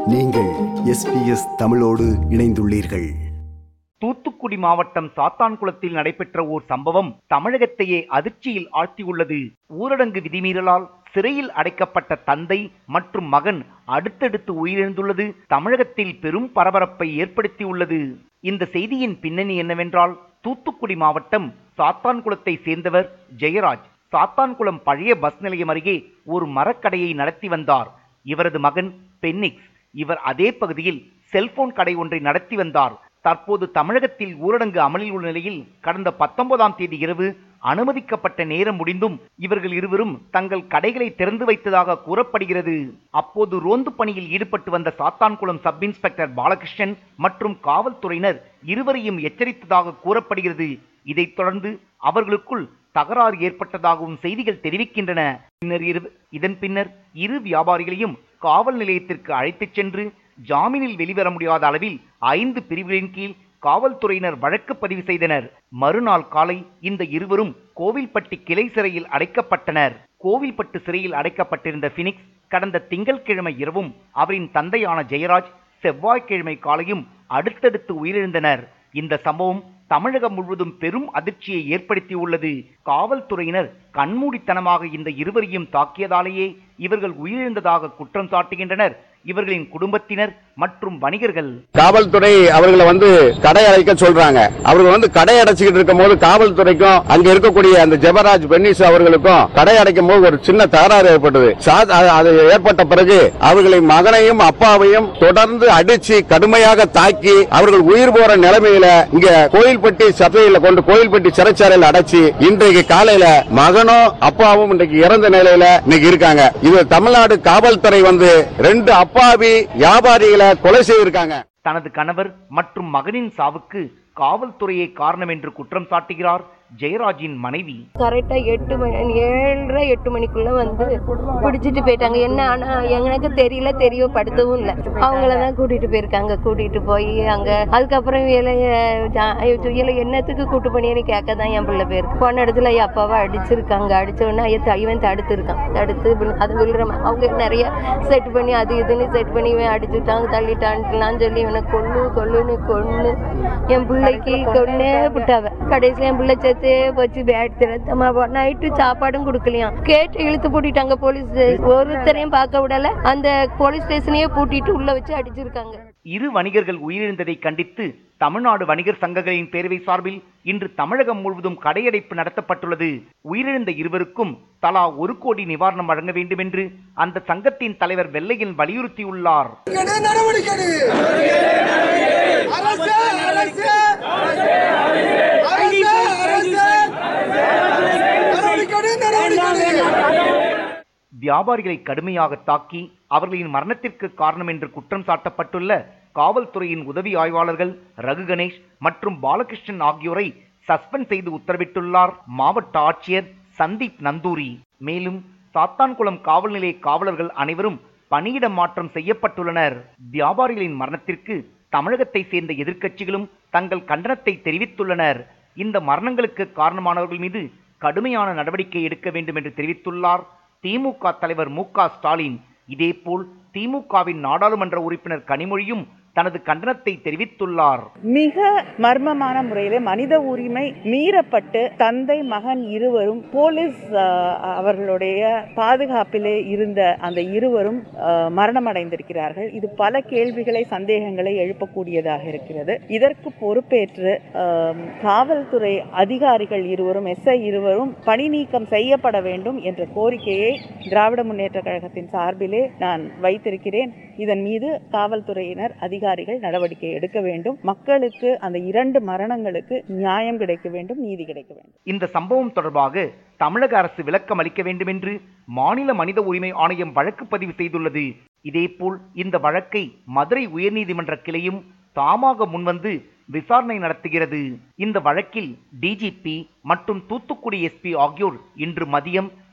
நீங்கள் எஸ்பிஎஸ் தமிழோடு இணைந்துள்ளீர்கள் தூத்துக்குடி மாவட்டம் சாத்தான்குளத்தில் நடைபெற்ற ஓர் சம்பவம் தமிழகத்தையே அதிர்ச்சியில் ஆழ்த்தியுள்ளது ஊரடங்கு விதிமீறலால் சிறையில் அடைக்கப்பட்ட தந்தை மற்றும் மகன் அடுத்தடுத்து உயிரிழந்துள்ளது தமிழகத்தில் பெரும் பரபரப்பை ஏற்படுத்தியுள்ளது இந்த செய்தியின் பின்னணி என்னவென்றால் தூத்துக்குடி மாவட்டம் சாத்தான்குளத்தை சேர்ந்தவர் ஜெயராஜ் சாத்தான்குளம் பழைய பஸ் நிலையம் அருகே ஒரு மரக்கடையை நடத்தி வந்தார் இவரது மகன் பென்னிக்ஸ் இவர் அதே பகுதியில் செல்போன் கடை ஒன்றை நடத்தி வந்தார் தற்போது தமிழகத்தில் ஊரடங்கு அமலில் உள்ள நிலையில் கடந்த பத்தொன்பதாம் தேதி இரவு அனுமதிக்கப்பட்ட நேரம் முடிந்தும் இவர்கள் இருவரும் தங்கள் கடைகளை திறந்து வைத்ததாக கூறப்படுகிறது அப்போது ரோந்து பணியில் ஈடுபட்டு வந்த சாத்தான்குளம் சப் இன்ஸ்பெக்டர் பாலகிருஷ்ணன் மற்றும் காவல்துறையினர் இருவரையும் எச்சரித்ததாக கூறப்படுகிறது இதைத் தொடர்ந்து அவர்களுக்குள் தகராறு ஏற்பட்டதாகவும் செய்திகள் தெரிவிக்கின்றன பின்னர் இரு- இதன் பின்னர் இரு வியாபாரிகளையும் காவல் நிலையத்திற்கு அழைத்துச் சென்று ஜாமீனில் வெளிவர முடியாத அளவில் ஐந்து பிரிவுகளின் கீழ் காவல்துறையினர் வழக்கு பதிவு செய்தனர் மறுநாள் காலை இந்த இருவரும் கோவில்பட்டி கிளை சிறையில் அடைக்கப்பட்டனர் கோவில்பட்டு சிறையில் அடைக்கப்பட்டிருந்த பினிக்ஸ் கடந்த திங்கட்கிழமை இரவும் அவரின் தந்தையான ஜெயராஜ் செவ்வாய்க்கிழமை காலையும் அடுத்தடுத்து உயிரிழந்தனர் இந்த சம்பவம் தமிழகம் முழுவதும் பெரும் அதிர்ச்சியை ஏற்படுத்தியுள்ளது காவல்துறையினர் கண்மூடித்தனமாக இந்த இருவரையும் தாக்கியதாலேயே இவர்கள் உயிரிழந்ததாக குற்றம் சாட்டுகின்றனர் இவர்களின் குடும்பத்தினர் மற்றும் வணிகர்கள் காவல்துறை அவர்களை வந்து கடை அடைக்க சொல்றாங்க அவர்கள் வந்து கடை அடைச்சுக்கிட்டு இருக்கும் போது காவல்துறைக்கும் அங்க இருக்கக்கூடிய அந்த ஜெபராஜ் பென்னிஸ் அவர்களுக்கும் கடை அடைக்கும் போது ஒரு சின்ன தகராறு ஏற்பட்டது சா- அது- அது ஏற்பட்ட பிறகு அவர்களின் மகனையும் அப்பாவையும் தொடர்ந்து அடிச்சு கடுமையாக தாக்கி அவர்கள் உயிர் போற நிலைமையில இங்க கோயில்பட்டி சபையில கொண்டு கோயில்பட்டி சிறைச்சாலையில் அடைச்சு இன்றைக்கு காலையில மகனும் அப்பாவும் இன்றைக்கு இறந்த நிலையில இன்னைக்கு இருக்காங்க இது தமிழ்நாடு காவல்துறை வந்து ரெண்டு அப்பாவி வியாபாரிகளை கொலை செய்திருக்காங்க தனது கணவர் மற்றும் மகனின் சாவுக்கு காவல்துறையே காரணம் என்று குற்றம் சாட்டுகிறார் ஜெயராஜின் மனைவி கரெக்டா எட்டு மணி ஏழரை எட்டு மணிக்குள்ள வந்து பிடிச்சிட்டு போயிட்டாங்க என்ன ஆனா எனக்கு தெரியல தெரியப்படுத்தவும் இல்லை அவங்கள தான் கூட்டிட்டு போயிருக்காங்க கூட்டிட்டு போய் அங்க அதுக்கப்புறம் இலைய இலை என்னத்துக்கு கூட்டு பண்ணியன்னு கேட்க தான் என் பிள்ளை போயிருக்கு போன இடத்துல என் அப்பாவை அடிச்சிருக்காங்க அடிச்ச உடனே ஐயா த- இவன் தடுத்திருக்கான் தடுத்து வி- அது விழுற மா- அவங்க நிறைய செட் பண்ணி அது இதுன்னு செட் பண்ணி இவன் அடிச்சுட்டாங்க தள்ளிட்டான்லாம் சொல்லி இவனை கொல்லு கொல்லுன்னு கொன்னு என் பிள்ளைக்கு கொன்னே விட்டாவ கடைசியில் என் பிள்ளை செத்தே போச்சு பேட் திரத்தமா நைட்டு சாப்பாடும் கொடுக்கலையாம் கேட்டு இழுத்து பூட்டிட்டாங்க போலீஸ் ஸ்டேஷன். ஒருத்தரையும் பார்க்க விடல அந்த போலீஸ் ஸ்டேஷனையே பூட்டிட்டு உள்ள வச்சு அடிச்சிருக்காங்க இரு வணிகர்கள் உயிரிழந்ததை கண்டித்து தமிழ்நாடு வணிகர் சங்கங்களின் பேரவை சார்பில் இன்று தமிழகம் முழுவதும் கடையடைப்பு நடத்தப்பட்டுள்ளது உயிரிழந்த இருவருக்கும் தலா ஒரு கோடி நிவாரணம் வழங்க வேண்டும் என்று அந்த சங்கத்தின் தலைவர் வெள்ளையன் வலியுறுத்தியுள்ளார் எடு, நடவடிக்கை எடு. அரசு அரசு அரசு அரசு நடவடிக்கை எடு, நடவடிக்கை எடு. வியாபாரிகளை கடுமையாக தாக்கி அவர்களின் மரணத்திற்கு காரணம் என்று குற்றம் சாட்டப்பட்டுள்ள காவல்துறையின் உதவி ஆய்வாளர்கள் ரகு கணேஷ் மற்றும் பாலகிருஷ்ணன் ஆகியோரை சஸ்பெண்ட் செய்து உத்தரவிட்டுள்ளார் மாவட்ட ஆட்சியர் சந்தீப் நந்தூரி மேலும் சாத்தான்குளம் காவல் நிலைய காவலர்கள் அனைவரும் பணியிட மாற்றம் செய்யப்பட்டுள்ளனர் வியாபாரிகளின் மரணத்திற்கு தமிழகத்தை சேர்ந்த எதிர்க்கட்சிகளும் தங்கள் கண்டனத்தை தெரிவித்துள்ளனர் இந்த மரணங்களுக்கு காரணமானவர்கள் மீது கடுமையான நடவடிக்கை எடுக்க வேண்டும் என்று தெரிவித்துள்ளார் திமுக தலைவர் மு க ஸ்டாலின் இதேபோல் திமுகவின் நாடாளுமன்ற உறுப்பினர் கனிமொழியும் தனது கண்டனத்தை தெரிவித்துள்ளார் மிக மர்மமான முறையிலே மனித உரிமை மீறப்பட்டு தந்தை மகன் இருவரும் போலீஸ் அஹ், அவர்களுடைய பாதுகாப்பிலே இருந்த அந்த இருவரும் அஹ், மரணமடைந்திருக்கிறார்கள் இது பல கேள்விகளை சந்தேகங்களை எழுப்பக்கூடியதாக இருக்கிறது இதற்கு பொறுப்பேற்று அஹ், காவல்துறை அதிகாரிகள் இருவரும் எஸ்ஐ இருவரும் பணி நீக்கம் செய்யப்பட வேண்டும் என்ற கோரிக்கையை திராவிட முன்னேற்ற கழகத்தின் சார்பிலே நான் வைத்திருக்கிறேன் இதன் மீது காவல்துறையினர் அதிகாரிகள் நடவடிக்கை எடுக்க வேண்டும் மக்களுக்கு அந்த இரண்டு மரணங்களுக்கு நியாயம் கிடைக்க வேண்டும் நீதி கிடைக்க வேண்டும் இந்த சம்பவம் தொடர்பாக தமிழக அரசு விளக்கம் அளிக்க வேண்டும் என்று மாநில மனித உரிமை ஆணையம் வழக்கு பதிவு செய்துள்ளது இதேபோல் இந்த வழக்கை மதுரை உயர்நீதிமன்ற கிளையும் தாமாக முன்வந்து விசாரணை நடத்துகிறது இந்த வழக்கில் டிஜிபி மற்றும் தூத்துக்குடி எஸ்பி ஆகியோர் இன்று மதியம்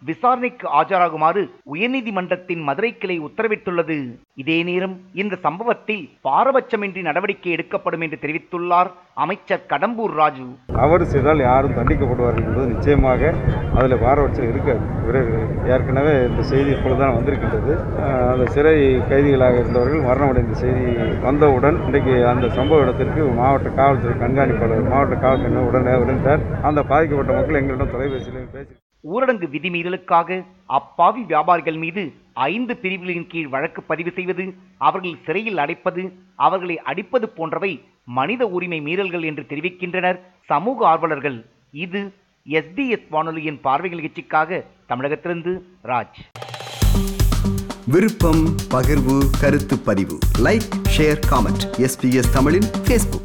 விசாரணைக்கு ஆஜராகுமாறு உயர்நீதிமன்றத்தின் மதுரை கிளை உத்தரவிட்டுள்ளது இதே நேரம் இந்த சம்பவத்தில் பாரபட்சமின்றி நடவடிக்கை எடுக்கப்படும் என்று தெரிவித்துள்ளார் அமைச்சர் கடம்பூர் ராஜு தவறு செய்தால் யாரும் தண்டிக்கப்படுவார்கள் என்பது நிச்சயமாக அதில் பாரபட்சம் இருக்காது விரைவில் ஏற்கனவே இந்த செய்தி இப்பொழுதுதான் வந்திருக்கின்றது அஹ் அந்த சிறை கைதிகளாக இருந்தவர்கள் மரணமடைந்த செய்தி வந்தவுடன் இன்றைக்கு அந்த சம்பவ இடத்திற்கு மாவட்ட காவல்துறை கண்காணிப்பாளர் மாவட்ட காவல்துறை உடனே விழுந்தார் அந்த பாதிக்கப்பட்ட மக்கள் எங்களிடம் தொலைபேசியிலும் பேசி ஊரடங்கு விதிமீறலுக்காக அப்பாவி வியாபாரிகள் மீது ஐந்து பிரிவுகளின் கீழ் வழக்கு பதிவு செய்வது அவர்கள் சிறையில் அடைப்பது அவர்களை அடிப்பது போன்றவை மனித உரிமை மீறல்கள் என்று தெரிவிக்கின்றனர் சமூக ஆர்வலர்கள் இது எஸ்பிஎஸ் வானொலியின் பார்வைகள் நிகழ்ச்சிக்காக தமிழகத்திலிருந்து ராஜ் விருப்பம் பகிர்வு கருத்து பதிவு லைக் ஷேர் காமெண்ட் எஸ்பிஎஸ் தமிழின் ஃபேஸ்புக்